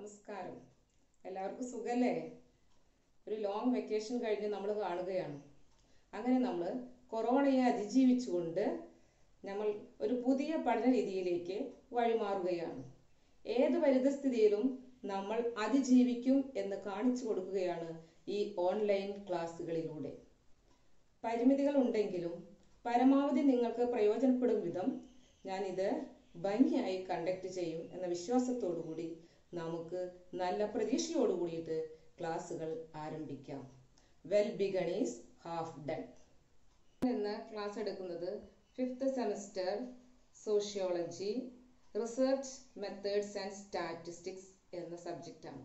നമസ്കാരം എല്ലാവർക്കും സുഖല്ലേ ഒരു ലോങ് വെക്കേഷൻ കഴിഞ്ഞ് നമ്മൾ കാണുകയാണ് അങ്ങനെ നമ്മൾ കൊറോണയെ അതിജീവിച്ചുകൊണ്ട് നമ്മൾ ഒരു പുതിയ പഠന രീതിയിലേക്ക് വഴിമാറുകയാണ് ഏത് പരിതസ്ഥിതിയിലും നമ്മൾ അതിജീവിക്കും എന്ന് കാണിച്ചു കൊടുക്കുകയാണ് ഈ ഓൺലൈൻ ക്ലാസ്സുകളിലൂടെ പരിമിതികൾ ഉണ്ടെങ്കിലും പരമാവധി നിങ്ങൾക്ക് പ്രയോജനപ്പെടും വിധം ഞാനിത് ഭംഗിയായി കണ്ടക്ട് ചെയ്യും എന്ന വിശ്വാസത്തോടു കൂടി നമുക്ക് നല്ല പ്രതീക്ഷയോട് കൂടിയിട്ട് ക്ലാസ്സുകൾ ആരംഭിക്കാം well begun is half done ഇന്ന് ക്ലാസ് എടുക്കുന്നത് fifth semester sociology research methods and statistics എന്ന സബ്ജക്റ്റാണ്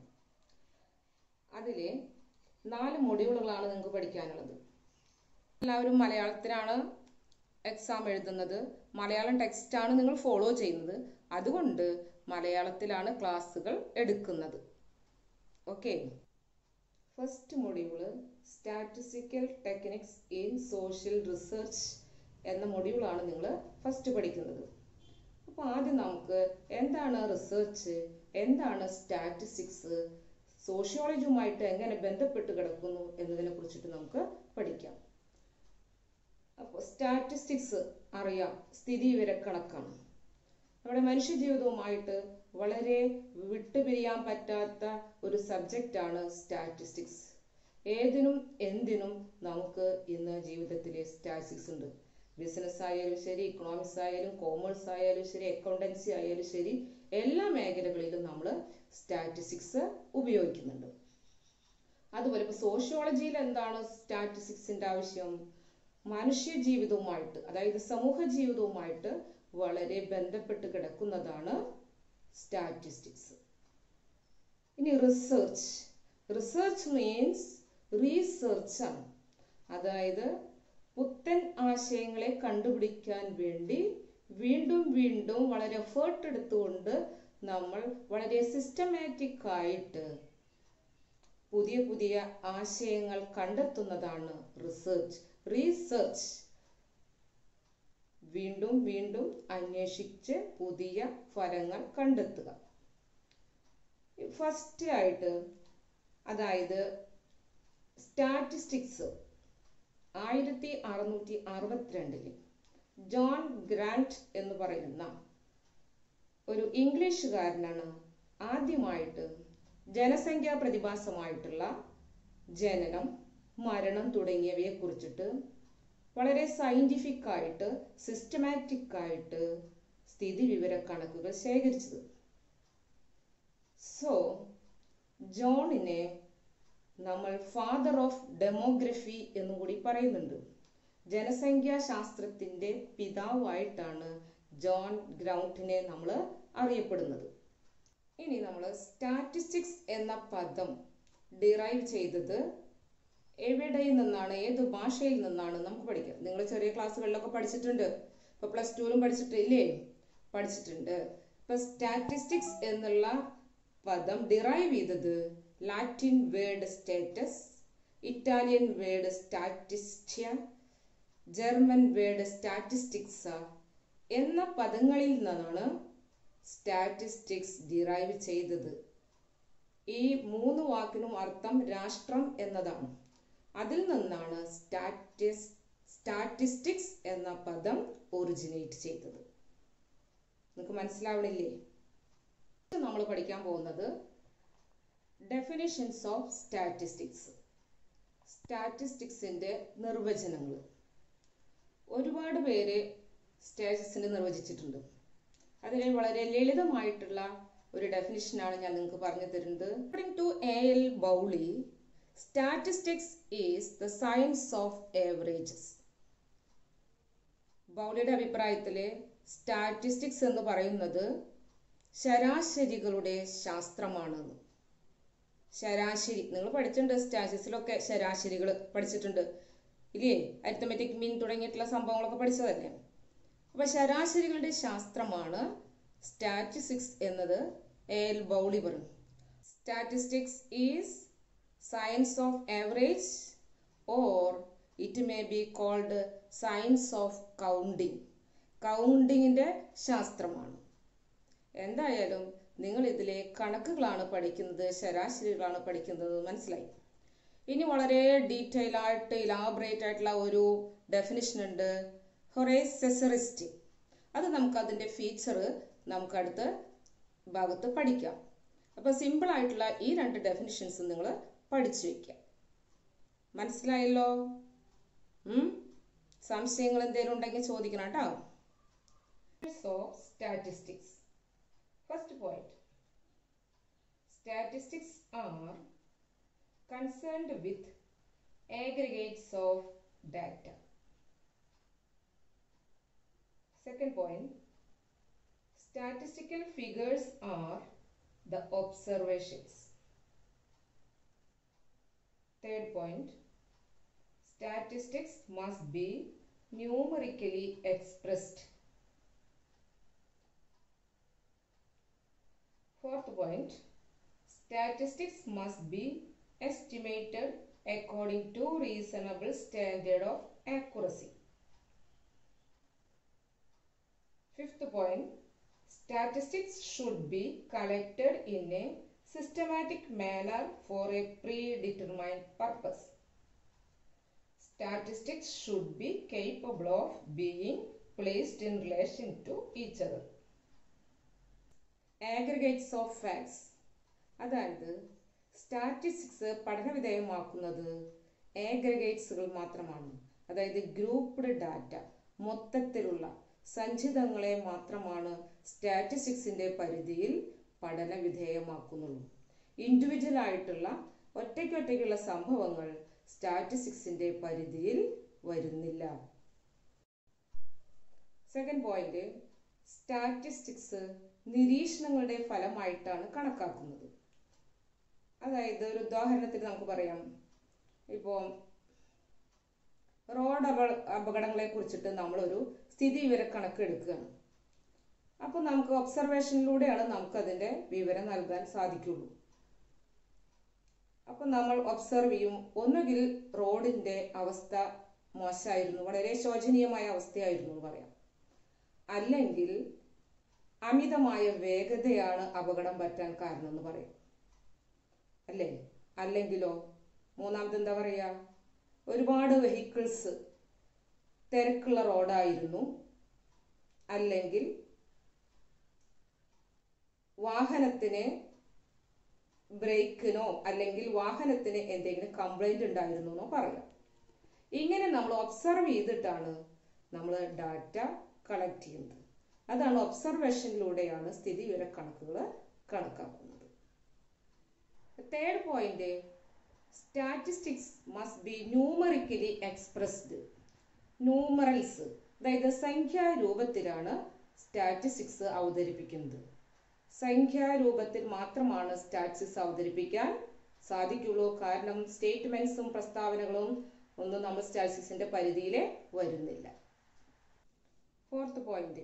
അതിലെ നാല് മൊഡ്യൂളുകളാണ് നിങ്ങൾക്ക് പഠിക്കാനുള്ളത് എല്ലാവരും മലയാളത്തിലാണ് എക്സാം എഴുതുന്നത് മലയാളം ടെക്സ്റ്റാണ് നിങ്ങൾ ഫോളോ ചെയ്യുന്നത് അതുകൊണ്ട് മലയാളത്തിലാണ് ക്ലാസ്സുകൾ എടുക്കുന്നത് okay first module statistical techniques in social research എന്ന മൊഡ്യൂളാണ് നിങ്ങൾ ഫസ്റ്റ് പഠിക്കുന്നത് അപ്പോൾ ആദ്യം നമുക്ക് എന്താണ് റിസർച്ച് എന്താണ് സ്റ്റാറ്റിസ്റ്റിക്സ് സോഷ്യോളജിയുമായിട്ട് എങ്ങനെ ബന്ധപ്പെട്ട് കിടക്കുന്നു എന്നതിനെ കുറിച്ചിട്ട് നമുക്ക് പഠിക്കാം അപ്പോൾ സ്റ്റാറ്റിസ്റ്റിക്സ് അറിയാം സ്ഥിതിവിവരക്കണക്കാണ് നമ്മുടെ മനുഷ്യജീവിതവുമായിട്ട് വളരെ വിട്ടുപിരിയാൻ പറ്റാത്ത ഒരു സബ്ജക്റ്റാണ് സ്റ്റാറ്റിസ്റ്റിക്സ് ഏതിനും എന്തിനും നമുക്ക് ഇന്ന് ജീവിതത്തിൽ സ്റ്റാറ്റിസ്റ്റിക്സ് ഉണ്ട് ബിസിനസ് ആയാലും ശരി ഇക്കണോമിക്സ് ആയാലും കോമേഴ്സ് ആയാലും ശരി അക്കൗണ്ടൻസി ആയാലും ശരി എല്ലാ മേഖലകളിലും നമ്മൾ സ്റ്റാറ്റിസ്റ്റിക്സ് ഉപയോഗിക്കുന്നുണ്ട് അതുപോലെ ഇപ്പോൾ സോഷ്യോളജിയിൽ എന്താണ് സ്റ്റാറ്റിസ്റ്റിക്സിന്റെ ആവശ്യം മനുഷ്യ ജീവിതവുമായിട്ട് അതായത് സമൂഹ ജീവിതവുമായിട്ട് വളരെ ബന്ധപ്പെട്ട് കിടക്കുന്നതാണ് സ്റ്റാറ്റിസ്റ്റിക്സ് ഇനി റിസർച്ച് റിസർച്ച് മീൻസ് റീസെർച്ച് ആണ് അതായത് പുത്തൻ ആശയങ്ങളെ കണ്ടുപിടിക്കാൻ വേണ്ടി വീണ്ടും വീണ്ടും വളരെ എഫേർട്ട് എടുത്തുകൊണ്ട് നമ്മൾ വളരെ സിസ്റ്റമാറ്റിക് ആയിട്ട് പുതിയ പുതിയ ആശയങ്ങൾ കണ്ടെത്തുന്നതാണ് റിസർച്ച് റീസെർച്ച് വീണ്ടും വീണ്ടും അന്വേഷിച്ച് പുതിയ ഫലങ്ങൾ കണ്ടെത്തുക ഫസ്റ്റ് ആയിട്ട് അതായത് സ്റ്റാറ്റിസ്റ്റിക്സ് ആയിരത്തി അറുന്നൂറ്റി അറുപത്തിരണ്ടില് ജോൺ ഗ്രാൻഡ് എന്ന് പറയുന്ന ഒരു ഇംഗ്ലീഷുകാരനാണ് ആദ്യമായിട്ട് ജനസംഖ്യാ പ്രതിഭാസമായിട്ടുള്ള ജനനം മരണം തുടങ്ങിയവയെ കുറിച്ചിട്ട് വളരെ സയന്റിഫിക് ആയിട്ട് സിസ്റ്റമാറ്റിക് ആയിട്ട് സ്ഥിതി വിവര കണക്കുകൾ ശേഖരിച്ചത് സോ ജോണിനെ നമ്മൾ ഫാദർ ഓഫ് ഡെമോഗ്രഫി എന്നും കൂടി പറയുന്നുണ്ട് ജനസംഖ്യാ ശാസ്ത്രത്തിന്റെ പിതാവായിട്ടാണ് ജോൺ ഗ്രൗണ്ടിനെ നമ്മൾ അറിയപ്പെടുന്നത് ഇനി നമ്മൾ സ്റ്റാറ്റിസ്റ്റിക്സ് എന്ന പദം ഡിറൈവ് ചെയ്തത് എവിടെ നിന്നാണ് ഏത് ഭാഷയിൽ നിന്നാണ് നമുക്ക് പഠിക്കാം നിങ്ങൾ ചെറിയ ക്ലാസ്സുകളിലൊക്കെ പഠിച്ചിട്ടുണ്ട് ഇപ്പൊ പ്ലസ് ടുവിലും പഠിച്ചിട്ടില്ലേ പഠിച്ചിട്ടുണ്ട് ഇപ്പൊ സ്റ്റാറ്റിസ്റ്റിക്സ് എന്നുള്ള പദം ഡിറൈവ് ചെയ്തത് Latin word status Italian word സ്റ്റാറ്റിസ്റ്റിയ ജർമ്മൻ വേർഡ് സ്റ്റാറ്റിസ്റ്റിക്സ എന്ന പദങ്ങളിൽ നിന്നാണ് സ്റ്റാറ്റിസ്റ്റിക്സ് ഡിറൈവ് ചെയ്തത് ഈ മൂന്ന് വാക്കിനും അർത്ഥം രാഷ്ട്രം എന്നതാണ് അതിൽ നിന്നാണ് സ്റ്റാറ്റിസ് സ്റ്റാറ്റിസ്റ്റിക്സ് എന്ന പദം ഒറിജിനേറ്റ് ചെയ്തത് നിങ്ങൾക്ക് മനസ്സിലാവണില്ലേ നമ്മൾ പഠിക്കാൻ പോകുന്നത് ഡെഫിനിഷൻസ് ഓഫ് സ്റ്റാറ്റിസ്റ്റിക്സ് സ്റ്റാറ്റിസ്റ്റിക്സിന്റെ നിർവചനങ്ങൾ ഒരുപാട് പേര് സ്റ്റാറ്റിസ്റ്റിക്സിനെ നിർവചിച്ചിട്ടുണ്ട് അതിൽ വളരെ ലളിതമായിട്ടുള്ള ഒരു ഡെഫിനിഷനാണ് ഞാൻ നിങ്ങൾക്ക് പറഞ്ഞു തരുന്നത് according to A L Bowley statistics is the science of averages ബൗളിയുടെ അഭിപ്രായത്തില് സ്റ്റാറ്റിസ്റ്റിക്സ് എന്ന് പറയുന്നത് ശരാശരികളുടെ ശാസ്ത്രമാണ് ശരാശരി നിങ്ങൾ പഠിച്ചിട്ടുണ്ട് സ്റ്റാറ്റിസ്റ്റിക്സിലൊക്കെ ശരാശരികൾ പഠിച്ചിട്ടുണ്ട് ഇല്ലേ അരിത്തമെറ്റിക് മീൻ തുടങ്ങിയിട്ടുള്ള സംഭവങ്ങളൊക്കെ പഠിച്ചതല്ലേ അപ്പൊ ശരാശരികളുടെ ശാസ്ത്രമാണ് സ്റ്റാറ്റിസ്റ്റിക്സ് എന്നത് എ എൽ ബൗളി പറഞ്ഞു statistics is science of average or it may be called science of counting കൗണ്ടിങ്ങിന്റെ ശാസ്ത്രമാണ് എന്തായാലും നിങ്ങൾ ഇതിലെ കണക്കുകളാണ് പഠിക്കുന്നത് ശരാശരികളാണ് പഠിക്കുന്നത് മനസ്സിലായി ഇനി വളരെ ഡീറ്റെയിൽ ആയിട്ട് ഇലാബറേറ്റ് ആയിട്ടുള്ള ഒരു ഡെഫിനിഷൻ ഉണ്ട് ഹൊറേസെസറിസ്റ്റ് അത് നമുക്ക് അതിൻ്റെ ഫീച്ചർ നമുക്ക് അടുത്ത ഭാഗത്ത് പഠിക്കാം അപ്പോൾ സിമ്പിൾ ആയിട്ടുള്ള ഈ രണ്ട് ഡെഫിനിഷൻസ് നിങ്ങൾ പഠിച്ചു വയ്ക്കുക മനസ്സിലായല്ലോ ഉം? സംശയങ്ങൾ എന്തെങ്കിലും ഉണ്ടെങ്കിൽ ചോദിക്കണം കേട്ടോ of statistics first point statistics are concerned with aggregates of data. Second point, statistical figures are the observations. Third point, statistics must be numerically expressed. Fourth point, statistics must be estimated according to reasonable standard of accuracy. Fifth point, statistics should be collected in a systematic manner for a predetermined purpose. Statistics should be capable of being placed in relation to each other. Aggregates of facts അതായത് statistics പഠനവിധേയമാക്കുന്നത് ഏഗ്രഗേറ്റ്സുകൾ മാത്രമാണ് അതായത് grouped data മൊത്തത്തിലുള്ള സഞ്ചിതങ്ങളെ മാത്രമാണ് സ്റ്റാറ്റിസ്റ്റിക്സിന്റെ പരിധിയിൽ പഠന വിധേയമാക്കുന്നുള്ളൂ individual ആയിട്ടുള്ള ഒറ്റയ്ക്കൊറ്റയ്ക്കുള്ള സംഭവങ്ങൾ സ്റ്റാറ്റിസ്റ്റിക്സിന്റെ പരിധിയിൽ വരുന്നില്ല സെക്കൻഡ് പോയിന്റ് സ്റ്റാറ്റിസ്റ്റിക്സ് നിരീക്ഷണങ്ങളുടെ ഫലമായിട്ടാണ് കണക്കാക്കുന്നത് അതായത് ഒരു ഉദാഹരണത്തിന് നമുക്ക് പറയാം ഇപ്പോൾ റോഡ് അപ അപകടങ്ങളെ കുറിച്ചിട്ട് നമ്മളൊരു സ്ഥിതി വിവര കണക്ക് എടുക്കുകയാണ് അപ്പോൾ നമുക്ക് ഒബ്സർവേഷനിലൂടെയാണ് നമുക്ക് അതിൻ്റെ വിവരം നൽകാൻ സാധിക്കുള്ളൂ അപ്പോൾ നമ്മൾ ഒബ്സർവ് ചെയ്യും ഒന്നുകിൽ റോഡിൻ്റെ അവസ്ഥ മോശമായിരുന്നു വളരെ ശോചനീയമായ അവസ്ഥയായിരുന്നു എന്ന് പറയാം അല്ലെങ്കിൽ അമിതമായ വേഗതയാണ് അപകടം പറ്റാൻ കാരണം എന്ന് പറയും അല്ലേ അല്ലെങ്കിലോ മൂന്നാമത് എന്താ പറയുക ഒരുപാട് വെഹിക്കിൾസ് തിരക്കുള്ള റോഡായിരുന്നു അല്ലെങ്കിൽ വാഹനത്തിന് ബ്രേക്കിനോ അല്ലെങ്കിൽ വാഹനത്തിന് എന്തെങ്കിലും കംപ്ലൈന്റ് ഉണ്ടായിരുന്നു എന്നോ പറയാം ഇങ്ങനെ നമ്മൾ ഒബ്സർവ് ചെയ്തിട്ടാണ് നമ്മൾ ഡാറ്റ കളക്ട് ചെയ്യുന്നത് അതാണ് ഒബ്സർവേഷനിലൂടെയാണ് സ്ഥിതി വിവര കണക്കുകൾ കണക്കാക്കുന്നത് third point statistics must be numerically expressed numerals അതായത് സംഖ്യാരൂപത്തിലാണ് സ്റ്റാറ്റിസ്റ്റിക്സ് അവതരിപ്പിക്കുന്നത് സംഖ്യാരൂപത്തിൽ മാത്രമാണ് സ്റ്റാറ്റിസ്റ്റിക്സ് അവതരിപ്പിക്കാൻ സാധിക്കുള്ളൂ കാരണം സ്റ്റേറ്റ്മെന്റ്സും പ്രസ്താവനകളും ഒന്നും നമ്മൾ സ്റ്റാറ്റിസ്റ്റിക്സിന്റെ പരിധിയിൽ വരുന്നില്ല ഫോർത്ത് പോയിന്റ്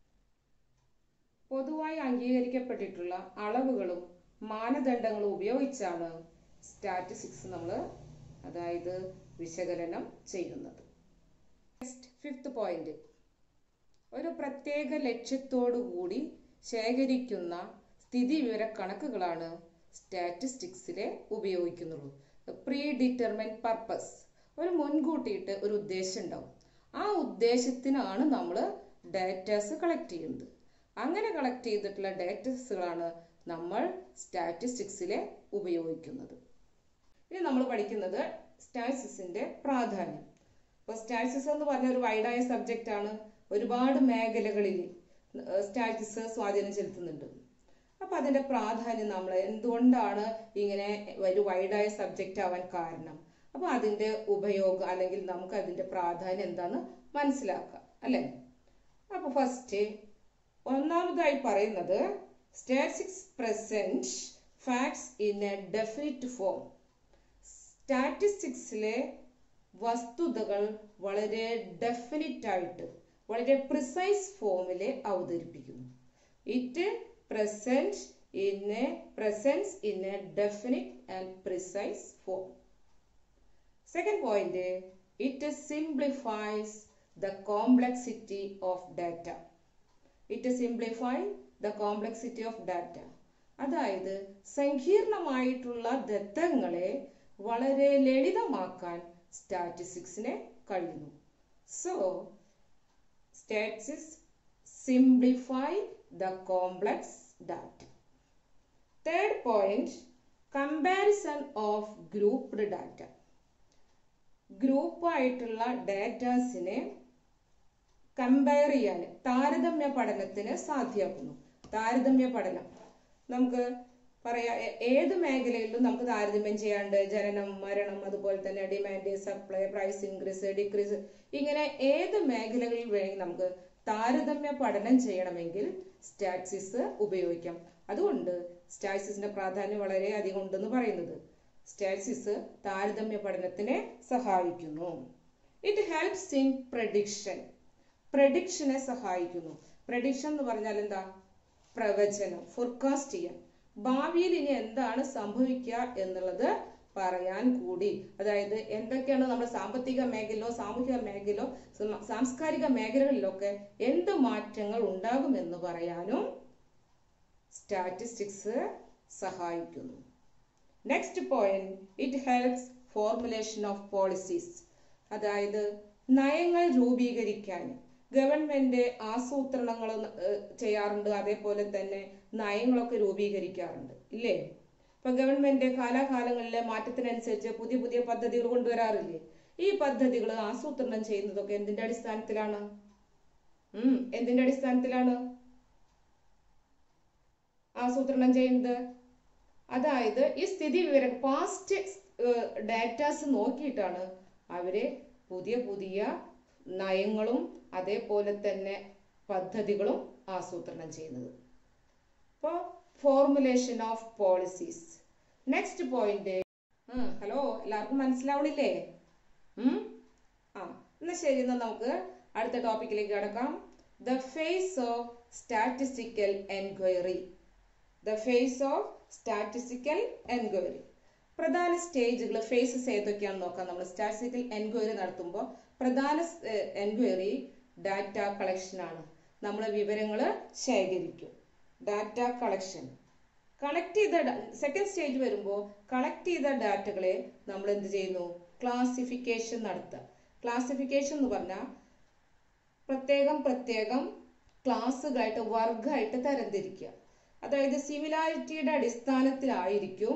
പൊതുവായി അംഗീകരിക്കപ്പെട്ടിട്ടുള്ള അളവുകളും മാനദണ്ഡങ്ങളും ഉപയോഗിച്ചാണ് സ്റ്റാറ്റിസ്റ്റിക്സ് നമ്മൾ അതായത് വിശകലനം ചെയ്യുന്നത് നെക്സ്റ്റ് ഫിഫ്ത്ത് പോയിന്റ് ഒരു പ്രത്യേക ലക്ഷ്യത്തോടു കൂടി ശേഖരിക്കുന്ന സ്ഥിതി വിവര കണക്കുകളാണ് സ്റ്റാറ്റിസ്റ്റിക്സിലെ ഉപയോഗിക്കുന്നുള്ളൂ പ്രീ ഡിറ്റർമിൻ പർപ്പസ് ഒരു മുൻകൂട്ടിയിട്ട് ഒരു ഉദ്ദേശം ഉണ്ടാവും ആ ഉദ്ദേശത്തിനാണ് നമ്മൾ ഡാറ്റാസ് കളക്ട് ചെയ്യുന്നത് അങ്ങനെ കളക്ട് ചെയ്തിട്ടുള്ള ഡാറ്റസുകളാണ് നമ്മൾ സ്റ്റാറ്റിസ്റ്റിക്സിലെ ഉപയോഗിക്കുന്നത് ഇനി നമ്മൾ പഠിക്കുന്നത് സ്റ്റാറ്റിസ്റ്റിക്സിന്റെ പ്രാധാന്യം അപ്പോൾ സ്റ്റാറ്റിസ്റ്റിക്സ് എന്ന് പറഞ്ഞ ഒരു വൈഡായ സബ്ജക്റ്റ് ആണ് ഒരുപാട് മേഖലകളിൽ സ്റ്റാറ്റിസ്റ്റിക്സ് സ്വാധീനം ചെലുത്തുന്നുണ്ട് അപ്പൊ അതിന്റെ പ്രാധാന്യം നമ്മൾ എന്തുകൊണ്ടാണ് ഇങ്ങനെ ഒരു വൈഡായ സബ്ജക്റ്റ് ആവാൻ കാരണം അപ്പൊ അതിന്റെ ഉപയോഗം അല്ലെങ്കിൽ നമുക്ക് അതിന്റെ പ്രാധാന്യം എന്താന്ന് മനസ്സിലാക്കാം അല്ലെ അപ്പൊ ഫസ്റ്റ് ഒന്നാമതായി പറയുന്നത് statistics present facts in a definite form സ്റ്റാറ്റിസ്റ്റിക്സിലെ വസ്തുതകൾ വളരെ ഡെഫിനിറ്റ് ആയിട്ട് വളരെ പ്രിസൈസ് ഫോമിൽ അവതരിപ്പിക്കുന്നു it present in a presence in a definite and precise form second point it simplifies the complexity of data it simplify the complexity of data അതായത് സങ്കീർണമായിട്ടുള്ള ദത്തങ്ങളെ വളരെ ലളിതമാക്കാൻ സ്റ്റാറ്റിസ്റ്റിക്സിനെ കഴിയുന്നു so statistics simplify the complex data third point comparison of grouped data ഗ്രൂപ്പായിട്ടുള്ള ഡാറ്റാസിനെ compare ചെയ്യാൻ താരതമ്യ പഠനത്തിന് സാധ്യമാക്കുന്നു താരതമ്യ പഠനം നമുക്ക് പറയാ ഏ- ഏത് മേഖലയിലും നമുക്ക് താരതമ്യം ചെയ്യാണ്ട് ജനനം മരണം അതുപോലെ തന്നെ demand supply price increase decrease ഇങ്ങനെ ഏത് മേഖലകളിൽ വേണമെങ്കിൽ നമുക്ക് താരതമ്യ പഠനം ചെയ്യണമെങ്കിൽ സ്റ്റാറ്റിസ്റ്റിക്സ് ഉപയോഗിക്കാം അതുകൊണ്ട് സ്റ്റാറ്റിസ്റ്റിക്സിന്റെ പ്രാധാന്യം വളരെ അധികം ഉണ്ടെന്ന് പറയുന്നത് സ്റ്റാറ്റിസ്റ്റിക്സ് താരതമ്യ പഠനത്തിനെ സഹായിക്കുന്നു ഇറ്റ് ഹെൽപ്സ് ഇൻ പ്രഡിക്ഷൻ പ്രഡിക്ഷനെ സഹായിക്കുന്നു പ്രഡിക്ഷൻ എന്ന് പറഞ്ഞാൽ എന്താ പ്രവചനം ഫോർകാസ്റ്റ് ചെയ്യാൻ ഭാവിയിൽ ഇനി എന്താണ് സംഭവിക്കുക എന്നുള്ളത് പറയാൻ കൂടി അതായത് എന്തൊക്കെയാണ് നമ്മുടെ സാമ്പത്തിക മേഖലയിലോ സാമൂഹിക മേഖലയിലോ സമ- സാംസ്കാരിക മേഖലകളിലൊക്കെ എന്ത് മാറ്റങ്ങൾ ഉണ്ടാകുമെന്ന് പറയാനും സ്റ്റാറ്റിസ്റ്റിക്സ് സഹായിക്കുന്നു next point it helps formulation of policies അതായത് നയങ്ങൾ രൂപീകരിക്കാൻ ഗവൺമെന്റ് ആസൂത്രണങ്ങൾ ചെയ്യാറുണ്ട് അതേപോലെ തന്നെ നയങ്ങളൊക്കെ രൂപീകരിക്കാറുണ്ട് ഇല്ലേ ഇപ്പൊ ഗവൺമെന്റ് കാലാകാലങ്ങളിലെ മാറ്റത്തിനനുസരിച്ച് പുതിയ പുതിയ പദ്ധതികൾ കൊണ്ടുവരാറില്ലേ ഈ പദ്ധതികൾ ആസൂത്രണം ചെയ്യുന്നതൊക്കെ എന്തിന്റെ അടിസ്ഥാനത്തിലാണ് ഉം എന്തിന്റെ അടിസ്ഥാനത്തിലാണ് ആസൂത്രണം ചെയ്യുന്നത് അതായത് ഈ സ്ഥിതി വിവരം പാസ്റ്റ് ഡാറ്റാസ് നോക്കിയിട്ടാണ് അവര് പുതിയ പുതിയ നയങ്ങളും അതേപോലെ തന്നെ പദ്ധതികളും ആസൂത്രണം ചെയ്യുന്നത് അപ്പോൾ formulation of policies next point hello എല്ലാവർക്കും മനസ്സിലാവണില്ലേ ഉം? ആ എന്നാ ശരി എന്നാ നമുക്ക് അടുത്ത ടോപ്പിക്കിലേക്ക് കടക്കാം the phase of statistical enquiry the phase of statistical enquiry പ്രധാന സ്റ്റേജുകൾ ഫേസസ് ഏതൊക്കെയാണെന്ന് നോക്കാം നമ്മൾ സ്റ്റാറ്റിസ്റ്റിക്കൽ എൻക്വയറി നടത്തുമ്പോൾ പ്രധാന എൻക്വയറി ഡാറ്റ കളക്ഷൻ ആണ് നമ്മൾ വിവരങ്ങൾ ശേഖരിക്കും ഡാറ്റ കളക്ഷൻ കളക്ട് ചെയ്ത സെക്കൻഡ് സ്റ്റേജ് വരുമ്പോൾ കളക്ട് ചെയ്ത ഡാറ്റകളെ നമ്മൾ എന്ത് ചെയ്യുന്നു ക്ലാസിഫിക്കേഷൻ നടത്തുക ക്ലാസിഫിക്കേഷൻ എന്ന് പറഞ്ഞാൽ പ്രത്യേകം പ്രത്യേകം ക്ലാസ്സുകളായിട്ട് വർഗമായിട്ട് തരംതിരിക്കുക അതായത് സിമിലാരിറ്റിയുടെ അടിസ്ഥാനത്തിലായിരിക്കും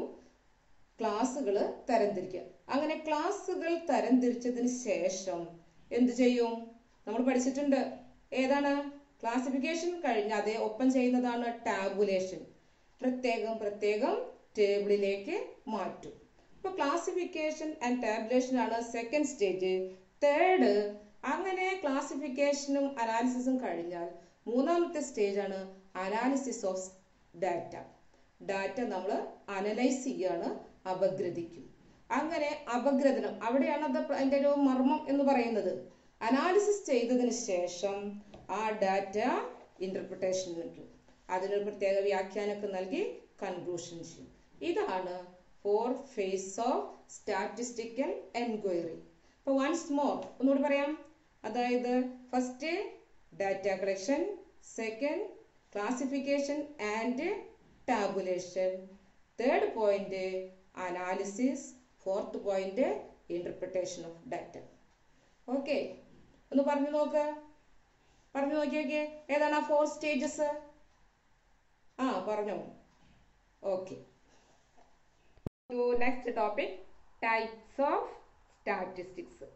ക്ലാസ്സുകൾ തരംതിരിക്കുക അങ്ങനെ ക്ലാസ്സുകൾ തരംതിരിച്ചതിന് ശേഷം എന്ത് ചെയ്യും നമ്മൾ പഠിച്ചിട്ടുണ്ട് ഏതാണ് ക്ലാസിഫിക്കേഷൻ കഴിഞ്ഞ് അതേ ഒപ്പം ചെയ്യുന്നതാണ് ടാബുലേഷൻ പ്രത്യേകം പ്രത്യേകം ടേബിളിലേക്ക് മാറ്റും ഇപ്പൊ ക്ലാസിഫിക്കേഷൻ ആൻഡ് ടാബുലേഷൻ ആണ് സെക്കൻഡ് സ്റ്റേജ് തേർഡ് അങ്ങനെ ക്ലാസിഫിക്കേഷനും അനാലിസിസും കഴിഞ്ഞാൽ മൂന്നാമത്തെ സ്റ്റേജ് ആണ് അനാലിസിസ് ഓഫ് ഡാറ്റ ഡാറ്റ നമ്മൾ അനലൈസ് ചെയ്യാണ് അപഗ്രഥിക്കും അങ്ങനെ അപഗ്രഥനം അവിടെയാണ് അത് അതിന്റെ ഒരു മർമ്മം എന്ന് പറയുന്നത് അനാലിസിസ് ചെയ്തതിന് ശേഷം ആ ഡാറ്റ ഇന്റർപ്രിട്ടേഷൻ കിട്ടും അതിനൊരു പ്രത്യേക വ്യാഖ്യാനമൊക്കെ നൽകി കൺക്ലൂഷൻ ചെയ്യും ഇതാണ് four phase of statistical enquiry അപ്പൊ വൺസ് മോർ ഒന്നുകൂടി പറയാം അതായത് first data collection second classification and tabulation third point analysis fourth point interpretation of data okay ഒന്ന് പറഞ്ഞു നോക്ക് പറഞ്ഞു നോക്കി നോക്കിയേ ഏതാണ് ആ ഫോർ സ്റ്റേജസ് ആ പറഞ്ഞോ okay next topic types of statistics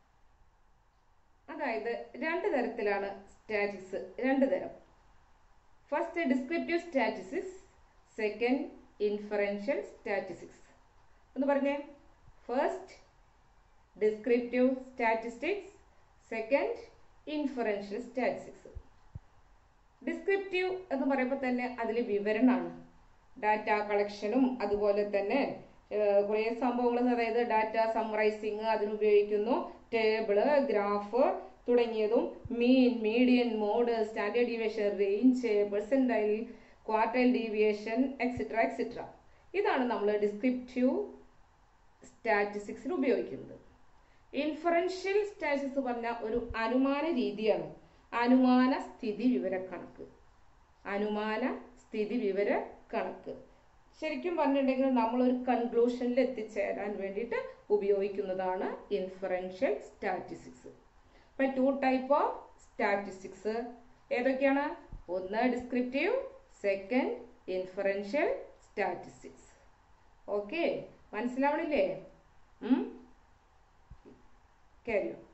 അതായത് രണ്ട് തരത്തിലാണ് സ്റ്റാറ്റിക്സ് രണ്ട് തരം first descriptive statistics second inferential statistics ഒന്ന് പറഞ്ഞേ first descriptive statistics second inferential statistics descriptive എന്ന് പറയുമ്പോൾ തന്നെ അതിൽ വിവരണമാണ് ഡാറ്റ കളക്ഷനും അതുപോലെ തന്നെ കുറേ സംഭവങ്ങൾ അതായത് ഡാറ്റ സമ്മറൈസിങ് അതിനുപയോഗിക്കുന്നു ടേബിള് ഗ്രാഫ് തുടങ്ങിയതും mean median mode standard deviation range percentile quartile deviation extra extra ഇതാണ് നമ്മൾ ഡിസ്ക്രിപ്റ്റീവ് സ്റ്റാറ്റിസ്റ്റിക്സിൽ ഉപയോഗിക്കുന്നത് ഇൻഫറൻഷ്യൽ സ്റ്റാറ്റിസ്റ്റിക്സ് പറഞ്ഞ ഒരു അനുമാന രീതിയാണ് അനുമാന സ്ഥിതി വിവരക്കണക്ക് അനുമാന സ്ഥിതി വിവര കണക്ക് ശരിക്കും പറഞ്ഞിട്ടുണ്ടെങ്കിൽ നമ്മൾ ഒരു കൺക്ലൂഷനിൽ എത്തിച്ചേരാൻ വേണ്ടിയിട്ട് ഉപയോഗിക്കുന്നതാണ് ഇൻഫറൻഷ്യൽ സ്റ്റാറ്റിസ്റ്റിക്സ് ഇപ്പൊ ടു ടൈപ്പ് ഓഫ് സ്റ്റാറ്റിസ്റ്റിക്സ് ഏതൊക്കെയാണ് ഒന്ന് descriptive second inferential statistics okay മനസ്സിലാവണില്ലേ carry on.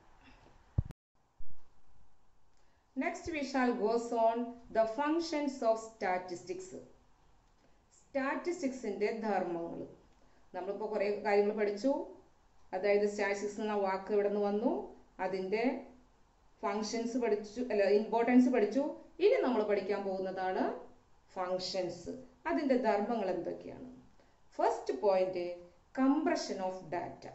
Next we shall goes on the functions of statistics. സ്റ്റാറ്റിസ്റ്റിക്സിന്റെ ധർമ്മങ്ങൾ നമ്മളിപ്പോൾ കുറേ കാര്യങ്ങൾ പഠിച്ചു അതായത് സ്റ്റാറ്റിസ്റ്റിക്സ് എന്ന വാക്ക് ഇവിടെ നിന്ന് വന്നു അതിൻ്റെ ഫങ്ഷൻസ് പഠിച്ചു അല്ല ഇമ്പോർട്ടൻസ് പഠിച്ചു ഇനി നമ്മൾ പഠിക്കാൻ പോകുന്നതാണ് ഫങ്ഷൻസ് അതിൻ്റെ ധർമ്മങ്ങൾ എന്തൊക്കെയാണ് first point compression of data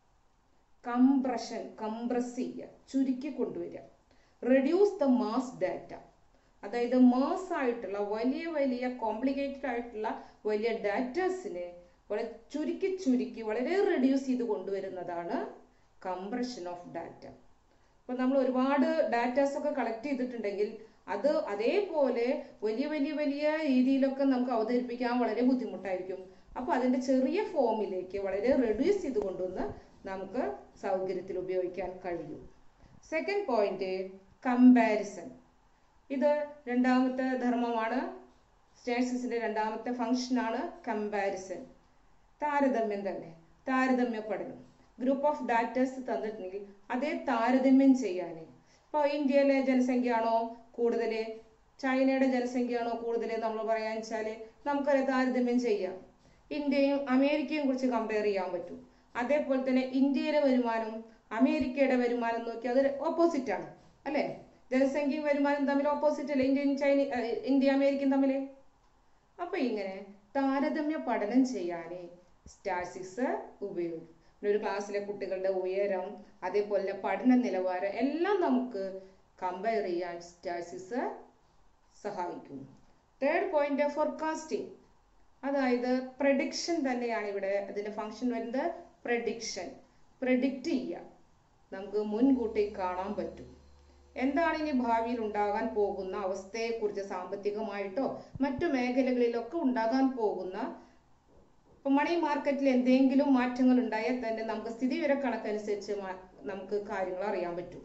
compression compress ചെയ്യുക ചുരുക്കി കൊണ്ടുവരിക റെഡ്യൂസ് ദ മാസ് ഡാറ്റ അതായത് മാസ് ആയിട്ടുള്ള വലിയ വലിയ കോംപ്ലിക്കേറ്റഡ് ആയിട്ടുള്ള വലിയ ഡാറ്റാസിനെ വളരെ ചുരുക്കി ചുരുക്കി വളരെ റെഡ്യൂസ് ചെയ്ത് കൊണ്ടുവരുന്നതാണ് കംപ്രഷൻ ഓഫ് ഡാറ്റ ഇപ്പൊ നമ്മൾ ഒരുപാട് ഡാറ്റാസ് ഒക്കെ കളക്ട് ചെയ്തിട്ടുണ്ടെങ്കിൽ അത് അതേപോലെ വലിയ വലിയ വലിയ രീതിയിലൊക്കെ നമുക്ക് അവതരിപ്പിക്കാൻ വളരെ ബുദ്ധിമുട്ടായിരിക്കും അപ്പൊ അതിന്റെ ചെറിയ ഫോമിലേക്ക് വളരെ റെഡ്യൂസ് ചെയ്ത് കൊണ്ടുവന്ന് നമുക്ക് സൗകര്യത്തിൽ ഉപയോഗിക്കാൻ കഴിയും സെക്കൻഡ് പോയിന്റ് കമ്പാരിസൺ ഇത് രണ്ടാമത്തെ ധർമ്മമാണ് സ്റ്റാറ്റിസ്റ്റിക്സിന്റെ രണ്ടാമത്തെ ഫംഗ്ഷനാണ് കമ്പാരിസൺ താരതമ്യം തന്നെ താരതമ്യ പഠനം ഗ്രൂപ്പ് ഓഫ് ഡാറ്റസ് തന്നിട്ടുണ്ടെങ്കിൽ അതേ താരതമ്യം ചെയ്യാൻ ഇപ്പോൾ ഇന്ത്യയിലെ ജനസംഖ്യയാണോ കൂടുതൽ ചൈനയുടെ ജനസംഖ്യയാണോ കൂടുതൽ നമ്മൾ പറയാൻ വെച്ചാൽ നമുക്കത് താരതമ്യം ചെയ്യാം ഇന്ത്യയും അമേരിക്കയും കുറിച്ച് കമ്പയർ ചെയ്യാൻ പറ്റും അതേപോലെ തന്നെ ഇന്ത്യയിലെ വരുമാനം അമേരിക്കയുടെ വരുമാനം നോക്കി അത് ഓപ്പോസിറ്റ് ആണ് അല്ലെ ജനസംഖ്യയും വരുമാനം തമ്മിൽ ഓപ്പോസിറ്റ് അല്ലേ ഇന്ത്യയും ചൈന ഇന്ത്യ അമേരിക്കയും തമ്മിൽ അപ്പൊ ഇങ്ങനെ താരതമ്യ പഠനം ചെയ്യാനേ സ്റ്റാറ്റിസ്റ്റിക്സ് ഉപയോഗിക്കും പിന്നെ ഒരു ക്ലാസ്സിലെ കുട്ടികളുടെ ഉയരം അതേപോലെ തന്നെ പഠന നിലവാരം എല്ലാം നമുക്ക് കമ്പയർ ചെയ്യാൻ സ്റ്റാറ്റിസ്റ്റിക്സ് സഹായിക്കും തേർഡ് പോയിന്റ് ഫോർകാസ്റ്റിംഗ് അതായത് പ്രഡിക്ഷൻ തന്നെയാണ് ഇവിടെ അതിന്റെ ഫംഗ്ഷൻ വരുന്നത് പ്രഡിക്ഷൻ പ്രഡിക്റ്റ് ചെയ്യുക നമുക്ക് മുൻകൂട്ടി കാണാൻ പറ്റും എന്താണ് ഇനി ഭാവിയിൽ ഉണ്ടാകാൻ പോകുന്ന അവസ്ഥയെക്കുറിച്ച് സാമ്പത്തികമായിട്ടോ മറ്റു മേഖലകളിലൊക്കെ ഉണ്ടാകാൻ പോകുന്ന ഇപ്പൊ മണി മാർക്കറ്റിൽ എന്തെങ്കിലും മാറ്റങ്ങൾ ഉണ്ടായാൽ തന്നെ നമുക്ക് സ്ഥിതിവിവര കണക്കനുസരിച്ച് നമുക്ക് കാര്യങ്ങൾ അറിയാൻ പറ്റും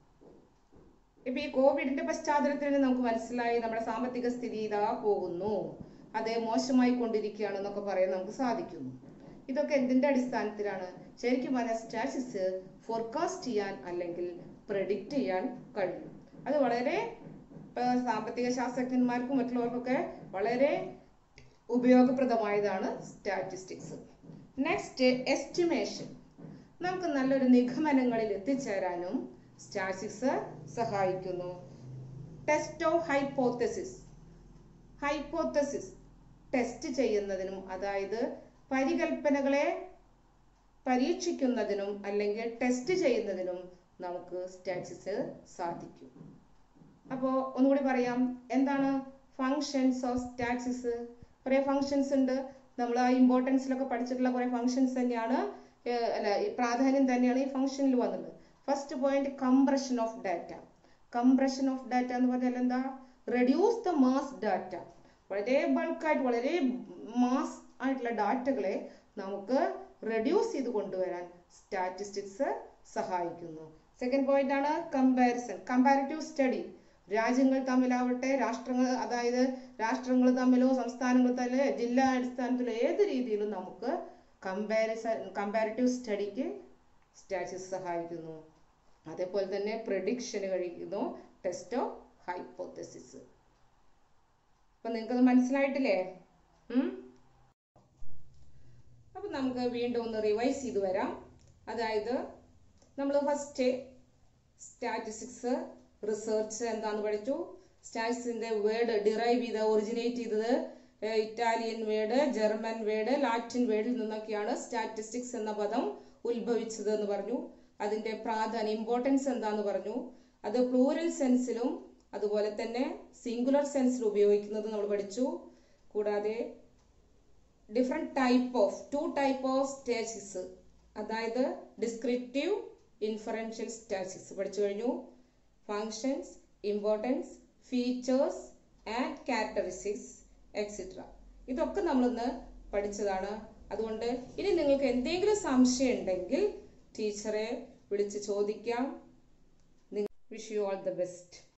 ഇപ്പൊ ഈ കോവിഡിന്റെ പശ്ചാത്തലത്തിൽ നമുക്ക് മനസ്സിലായി നമ്മുടെ സാമ്പത്തിക സ്ഥിതി ഇതാ പോകുന്നു അത് മോശമായി കൊണ്ടിരിക്കുകയാണ് എന്നൊക്കെ പറയാൻ നമുക്ക് സാധിക്കുന്നു ഇതൊക്കെ എന്തിന്റെ അടിസ്ഥാനത്തിലാണ് ശരിക്കും പറഞ്ഞാൽ സ്റ്റാറ്റിസ് ഫോർകാസ്റ്റ് ചെയ്യാൻ അല്ലെങ്കിൽ പ്രഡിക്റ്റ് ചെയ്യാൻ കഴിയും അത് വളരെ സാമ്പത്തിക ശാസ്ത്രജ്ഞന്മാർക്കും മറ്റുള്ളവർക്കൊക്കെ വളരെ ഉപയോഗപ്രദമായതാണ് സ്റ്റാറ്റിസ്റ്റിക്സ് നെക്സ്റ്റ് എസ്റ്റിമേഷൻ നമുക്ക് നല്ലൊരു നിഗമനങ്ങളിൽ എത്തിച്ചേരാനും സ്റ്റാറ്റിസ്റ്റിക്സ് സഹായിക്കുന്നു test of hypothesis hypothesis test ചെയ്യുന്നതിനും അതായത് പരികൽപ്പനകളെ പരീക്ഷിക്കുന്നതിനും അല്ലെങ്കിൽ ടെസ്റ്റ് ചെയ്യുന്നതിനും നമുക്ക് സ്റ്റാറ്റിസ്റ്റിക്സ് സാധിക്കും അപ്പോൾ ഒന്നുകൂടി പറയാം എന്താണ് ഫങ്ഷൻസ് ഓഫ് സ്റ്റാറ്റിസ്റ്റിക്സ് കുറേ ഫങ്ഷൻസ് ഉണ്ട് നമ്മൾ ആ ഇമ്പോർട്ടൻസിലൊക്കെ പഠിച്ചിട്ടുള്ള കുറേ ഫങ്ഷൻസ് തന്നെയാണ് അല്ല പ്രാധാന്യം തന്നെയാണ് ഈ ഫംഗ്ഷനിൽ വന്നത് first point compression of data compression of data എന്ന് പറഞ്ഞാൽ എന്താ റെഡ്യൂസ് ദ മാസ് ഡാറ്റ വളരെ ബൾക്കായിട്ട് വളരെ മാസ് ആയിട്ടുള്ള ഡാറ്റകളെ നമുക്ക് റെഡ്യൂസ് ചെയ്ത് കൊണ്ടുവരാൻ സ്റ്റാറ്റിസ്റ്റിക്സ് സഹായിക്കുന്നു സെക്കൻഡ് പോയിന്റ് ആണ് കമ്പാരിസൺ കമ്പാരിറ്റീവ് സ്റ്റഡി രാജ്യങ്ങൾ തമ്മിലാവട്ടെ രാഷ്ട്രങ്ങൾ അതായത് രാഷ്ട്രങ്ങൾ തമ്മിലോ സംസ്ഥാനങ്ങൾ തമ്മിലോ ജില്ലാ അടിസ്ഥാനത്തിലോ ഏത് രീതിയിലും നമുക്ക് കമ്പാരിസൺ കമ്പാരിറ്റീവ് സ്റ്റഡിക്ക് സ്റ്റാറ്റിസ്റ്റിക്സ് സഹായിക്കുന്നു അതേപോലെ തന്നെ പ്രഡിക്ഷൻ കഴിക്കുന്നു ടെസ്റ്റ് ഓഫ് ഹൈപ്പോത്തസിസ് അപ്പൊ നിങ്ങൾക്കത് മനസ്സിലായിട്ടില്ലേ അപ്പൊ നമുക്ക് വീണ്ടും ഒന്ന് റിവൈസ് ചെയ്ത് വരാം അതായത് നമ്മൾ ഫസ്റ്റ് സ്റ്റാറ്റിസ്റ്റിക്സ് റിസർച്ച് എന്താന്ന് പഠിച്ചു സ്റ്റാറ്റിസ്റ്റിക്സിന്റെ വേർഡ് ഡിറൈവ് ചെയ്ത് ഒറിജിനേറ്റ് ചെയ്തത് Italian word German word Latin വേർഡിൽ നിന്നൊക്കെയാണ് സ്റ്റാറ്റിസ്റ്റിക്സ് എന്ന പദം ഉത്ഭവിച്ചത് എന്ന് പറഞ്ഞു അതിന്റെ പ്രാധാന്യം ഇമ്പോർട്ടൻസ് എന്താന്ന് പറഞ്ഞു അത് പ്ലൂറൽ സെൻസിലും അതുപോലെ തന്നെ സിംഗുലർ സെൻസിൽ ഉപയോഗിക്കുന്നത് നമ്മൾ പഠിച്ചു കൂടാതെ different type of two type of statics അതായത് ഡിസ്ക്രിപ്റ്റീവ് ഇൻഫറൻഷ്യൽ സ്റ്റാറ്റിക്സ് പഠിച്ചു കഴിഞ്ഞു functions importance features and characteristics etcetera ഇതൊക്കെ നമ്മളൊന്ന് പഠിച്ചതാണ് അതുകൊണ്ട് ഇനി നിങ്ങൾക്ക് എന്തെങ്കിലും സംശയം ഉണ്ടെങ്കിൽ ടീച്ചറെ വിളിച്ച് ചോദിക്കാം wish you all the best